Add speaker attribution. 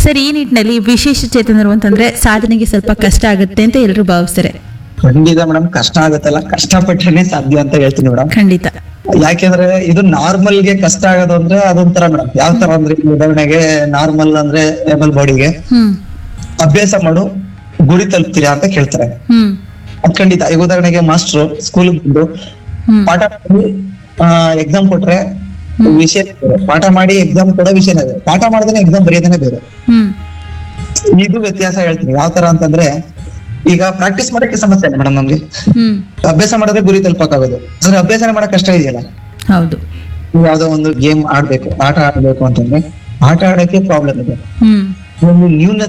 Speaker 1: Sir ಈ ನಿಟ್ಟಿನಲ್ಲಿ ವಿಶೇಷ ಚೇತನರು ಅಂತಂದ್ರೆ ಸಾಧನೆಗೆ ಸ್ವಲ್ಪ ಕಷ್ಟ ಆಗುತ್ತೆ ಅಂತ ಎಲ್ಲರೂ ಭಾವಿಸ್ತಾರೆ
Speaker 2: ಖಂಡಿತ ಮೇಡಮ್ ಕಷ್ಟ ಆಗುತ್ತಲ್ಲ ಕಷ್ಟಪಟ್ಟರೆ ಸಾಧ್ಯ ಅಂತ ಹೇಳ್ತೀನಿ ಮೇಡಮ್
Speaker 1: ಖಂಡಿತ
Speaker 2: ಯಾಕೆಂದ್ರೆ ಇದು ನಾರ್ಮಲ್ ಗೆ ಕಷ್ಟ ಆಗೋದು ಅಂದ್ರೆ ಅದೊಂಥರ ಮೇಡಮ್ ಯಾವ ತರ ಅಂದ್ರೆ ಈಗ ಉದಾಹರಣೆಗೆ ನಾರ್ಮಲ್ ಅಂದ್ರೆ ಏಬಲ್ ಬಾಡಿಗೆ
Speaker 1: ಹ್ಮ್
Speaker 2: ಅಭ್ಯಾಸ ಮಾಡು ಗುರಿ ತಲುಪ್ತೀರಾ ಅಂತ ಕೇಳ್ತಾರೆ
Speaker 1: ಹ್ಮ್
Speaker 2: ಅದ್ ಖಂಡಿತ ಈಗ ಉದಾಹರಣೆಗೆ ಮಾಸ್ಟ್ರು ಸ್ಕೂಲ್ ಬಂದು
Speaker 1: ಹ್ಮ್
Speaker 2: ಪಾಠ ಎಕ್ಸಾಮ್ ಕೊಟ್ರೆ ವಿಷಯ ಬೇರೆ. ಪಾಠ ಮಾಡಿ ಎಕ್ಸಾಮ್ ಕೊಡೋ ವಿಷಯನೇ ಬೇರೆ ಪಾಠ ಮಾಡಿದ್ರೆ ಎಕ್ಸಾಮ್ ಬರೆಯೋದೇನೆ ಬೇರೆ
Speaker 1: ಹ್ಮ್
Speaker 2: ಇದು ವ್ಯತ್ಯಾಸ ಹೇಳ್ತೀನಿ ಯಾವ ತರ ಅಂತಂದ್ರೆ ಈಗ ಪ್ರಾಕ್ಟೀಸ್ ಮಾಡಕ್ಕೆ ಸಮಸ್ಯೆ ಇಲ್ಲ ಮೇಡಮ್ ನಮ್ಗೆ
Speaker 1: ಹ್ಮ್
Speaker 2: ಅಭ್ಯಾಸ ಮಾಡಿದ್ರೆ ಗುರಿ ತಲುಪಕ್ಕಾಗೋದು ಆದ್ರೆ ಅಭ್ಯಾಸನೇ ಮಾಡಕ್ ಕಷ್ಟ ಇದೆಯಲ್ಲ
Speaker 1: ಹೌದು
Speaker 2: ನೀವು ಯಾವ್ದೋ ಒಂದು ಗೇಮ್ ಆಡ್ಬೇಕು ಆಟ ಆಡ್ಬೇಕು ಅಂತಂದ್ರೆ ಆಟ ಆಡಕ್ಕೆ ಪ್ರಾಬ್ಲಮ್ ಇದೆ
Speaker 1: ಹ್ಮ್
Speaker 2: ಒಂದು ನ್ಯೂನ